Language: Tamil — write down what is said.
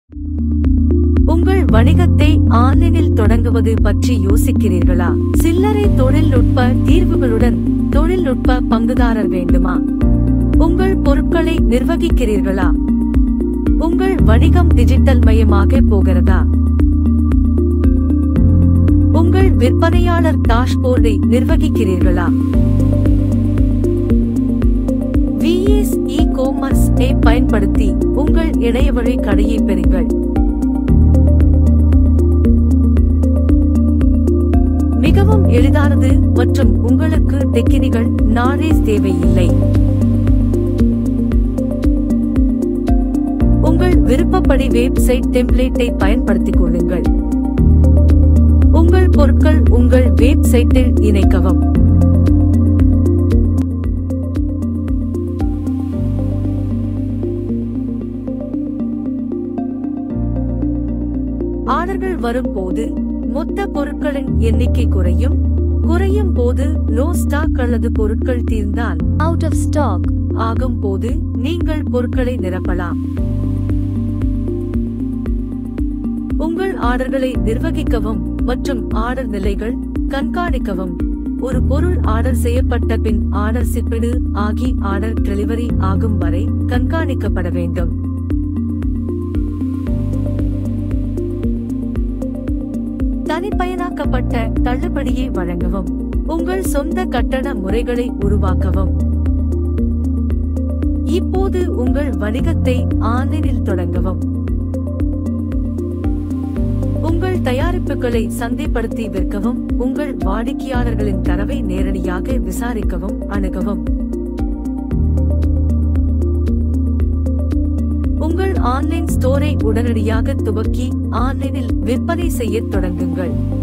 உங்கள் வணிகத்தை ஆன்லைனில் தொடங்குவது பற்றி யோசிக்கிறீர்களா சில்லறை தொழில்நுட்ப தீர்வுகளுடன் தொழில்நுட்ப பங்குதாரர் வேண்டுமா உங்கள் பொருட்களை நிர்வகிக்கிறீர்களா உங்கள் வணிகம் டிஜிட்டல் மயமாக போகிறதா உங்கள் விற்பனையாளர் டாஷ்போர்டை நிர்வகிக்கிறீர்களா விஎஸ் இ கோமர்ஸ் ஐ பயன்படுத்தி உங்கள் இணையவழி கடையை பெறுங்கள் மிகவும் எளிதானது மற்றும் உங்களுக்கு டெக்கினிகள் நாலேஜ் தேவையில்லை உங்கள் விருப்பப்படி வெப்சைட் டெம்ப்ளேட்டை பயன்படுத்திக் கொள்ளுங்கள் உங்கள் பொருட்கள் உங்கள் வெப்சைட்டில் இணைக்கவும் ஆர்டர்கள் வரும்போது மொத்த பொருட்களின் எண்ணிக்கை குறையும் குறையும் போது லோ ஸ்டாக் அல்லது பொருட்கள் தீர்ந்தால் out of stock, ஆகும் போது நீங்கள் பொருட்களை நிரப்பலாம் உங்கள் ஆர்டர்களை நிர்வகிக்கவும் மற்றும் ஆர்டர் நிலைகள் கண்காணிக்கவும் ஒரு பொருள் ஆர்டர் செய்யப்பட்ட பின் ஆர்டர் சிப்பிடு ஆகி ஆர்டர் டெலிவரி ஆகும் வரை கண்காணிக்கப்பட வேண்டும் தனிப்பயனாக்கப்பட்ட தள்ளுபடியை வழங்கவும் உங்கள் சொந்த கட்டண முறைகளை உருவாக்கவும் இப்போது உங்கள் வணிகத்தை ஆன்லைனில் தொடங்கவும் உங்கள் தயாரிப்புகளை சந்தைப்படுத்தி விற்கவும் உங்கள் வாடிக்கையாளர்களின் தரவை நேரடியாக விசாரிக்கவும் அணுகவும் உங்கள் ஆன்லைன் ஸ்டோரை உடனடியாக துவக்கி ஆன்லைனில் விற்பனை செய்யத் தொடங்குங்கள்